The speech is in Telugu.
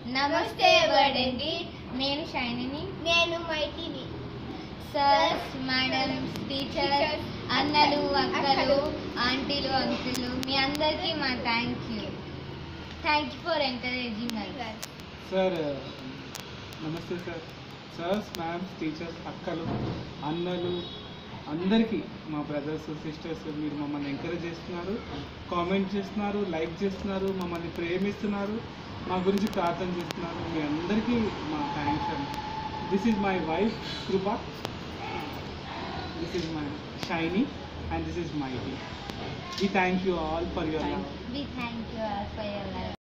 నమస్తే వర్డండి నేను షైనిని నేను మైటిని సర్స్ మేడమ్స్ టీచర్స్ అన్నలు అక్కలు ఆంటీలు అంకులు మీ అందరికీ మా thank you thank you for encouraging us sir నమస్తే సార్ సార్స్ మ్యామ్స్ టీచర్స్ అక్కలు అన్నలు అందరికీ మా బ్రదర్స్ సిస్టర్స్ మీరు మమ్మల్ని ఎంకరేజ్ చేస్తున్నారు కామెంట్ చేస్తున్నారు లైక్ చేస్తున్నారు మమ్మల్ని ప్రేమిస్తున్నారు మా గురించి ప్రార్థన చేస్తున్నారు మీ అందరికీ మా థ్యాంక్స్ అండి this is my wife Krupa this is my Shiny and this is my TV thank you all for your love we thank you for your love